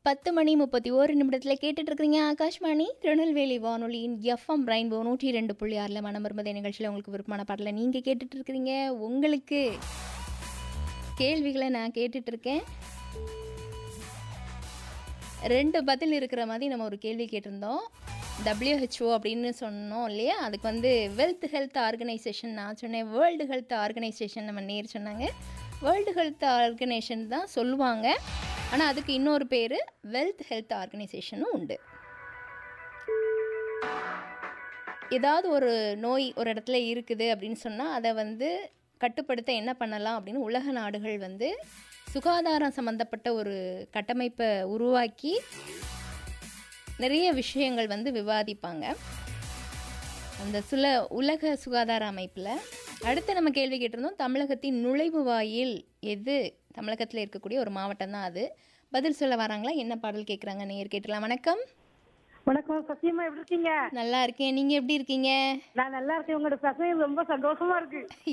பத்து மணி முப்பத்தி ஓரு நிமிடத்தில் கேட்டுட்டு இருக்கிறீங்க ஆகாஷ்வாணி திருநெல்வேலி வானொலியின் எஃப்எம் ரெயின்போ நூற்றி ரெண்டு புள்ளி ஆறில் மனம் வரும்போது நிகழ்ச்சியில் உங்களுக்கு விருப்பமான பாடலை நீங்கள் கேட்டுட்டு இருக்கிறீங்க உங்களுக்கு கேள்விகளை நான் கேட்டுட்டு இருக்கேன் ரெண்டு பதில் இருக்கிற மாதிரி நம்ம ஒரு கேள்வி கேட்டிருந்தோம் WHO அப்படின்னு சொன்னோம் இல்லையா அதுக்கு வந்து வெல்த் ஹெல்த் ஆர்கனைசேஷன் நான் சொன்னேன் வேர்ல்டு ஹெல்த் ஆர்கனைசேஷன் நம்ம நேர் சொன்னாங்க வேர்ல்டு ஹெல்த் ஆர்கனைசேஷன் தான் சொல்லுவாங்க ஆனால் அதுக்கு இன்னொரு பேர் வெல்த் ஹெல்த் ஆர்கனைசேஷனும் உண்டு ஏதாவது ஒரு நோய் ஒரு இடத்துல இருக்குது அப்படின்னு சொன்னால் அதை வந்து கட்டுப்படுத்த என்ன பண்ணலாம் அப்படின்னு உலக நாடுகள் வந்து சுகாதாரம் சம்மந்தப்பட்ட ஒரு கட்டமைப்பை உருவாக்கி நிறைய விஷயங்கள் வந்து விவாதிப்பாங்க அந்த சில உலக சுகாதார அமைப்பில் அடுத்து நம்ம கேள்வி கேட்டிருந்தோம் தமிழகத்தின் நுழைவு வாயில் எது தமிழகத்தில் இருக்கக்கூடிய ஒரு மாவட்டம் தான் அது பதில் சொல்ல வராங்களா என்ன பாடல் கேட்குறாங்க நேர் கேட்டலாம் வணக்கம் வணக்கம் சத்தியமா எப்படி இருக்கீங்க நல்லா இருக்கேன் நீங்கள் எப்படி இருக்கீங்க நான் நல்லா இருக்கேன் உங்களோட பசங்க ரொம்ப சந்தோஷமா இருக்கு